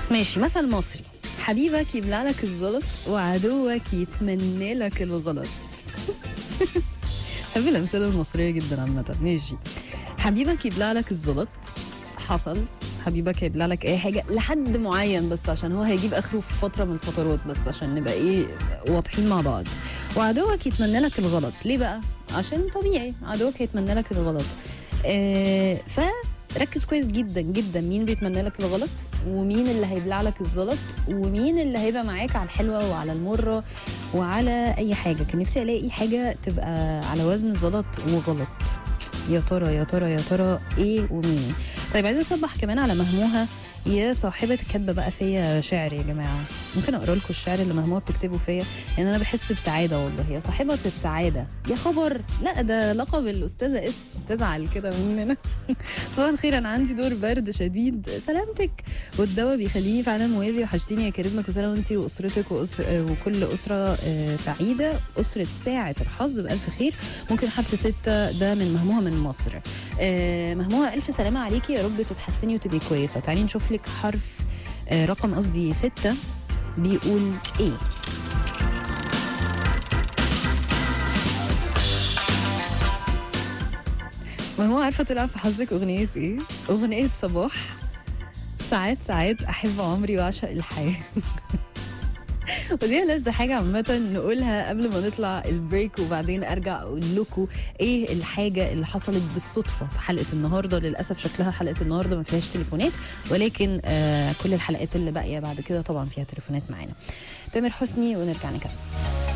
ماشي مثل مصري حبيبك يبلع لك الزلط وعدوك يتمنى لك الغلط بحب الامثله المصريه جدا عامه ماشي حبيبك يبلع لك الزلط حصل حبيبك هيبلع لك اي حاجه لحد معين بس عشان هو هيجيب اخره في فتره من الفترات بس عشان نبقى ايه واضحين مع بعض وعدوك يتمنى لك الغلط ليه بقى عشان طبيعي عدوك هيتمنى لك الغلط آه فركز كويس جدا جدا مين بيتمنى لك الغلط ومين اللي هيبلع لك الزلط ومين اللي هيبقى معاك على الحلوه وعلى المره وعلى اي حاجه كان نفسي الاقي حاجه تبقى على وزن زلط وغلط يا ترى يا ترى يا ترى ايه ومين طيب عايزه اصبح كمان على مهموها يا صاحبة كاتبة بقى فيا شعر يا جماعة ممكن أقرأ لكم الشعر اللي مهموها بتكتبه فيا لأن أنا بحس بسعادة والله يا صاحبة السعادة يا خبر لا ده لقب الأستاذة اس تزعل كده مننا صباح الخير أنا عندي دور برد شديد سلامتك والدواء بيخليني فعلا موازي وحشتيني يا كاريزما كل سنة وأنتي وأسرتك وأسر وكل أسرة آه، سعيدة أسرة ساعة الحظ بألف خير ممكن حرف ستة ده من مهموها من مصر آه، مهموها ألف سلامة عليكي يا رب تتحسني وتبقي كويسة تعالي نشوف لك حرف آه، رقم قصدي ستة بيقول ايه مهموها عارفة تلعب في حظك أغنية ايه؟ أغنية صباح ساعات ساعات أحب عمري وأعشق الحياة ودي لازم حاجة عامة نقولها قبل ما نطلع البريك وبعدين أرجع أقول لكم إيه الحاجة اللي حصلت بالصدفة في حلقة النهاردة للأسف شكلها حلقة النهاردة ما فيهاش تليفونات ولكن آه كل الحلقات اللي باقية بعد كده طبعا فيها تليفونات معانا تامر حسني ونرجع نكمل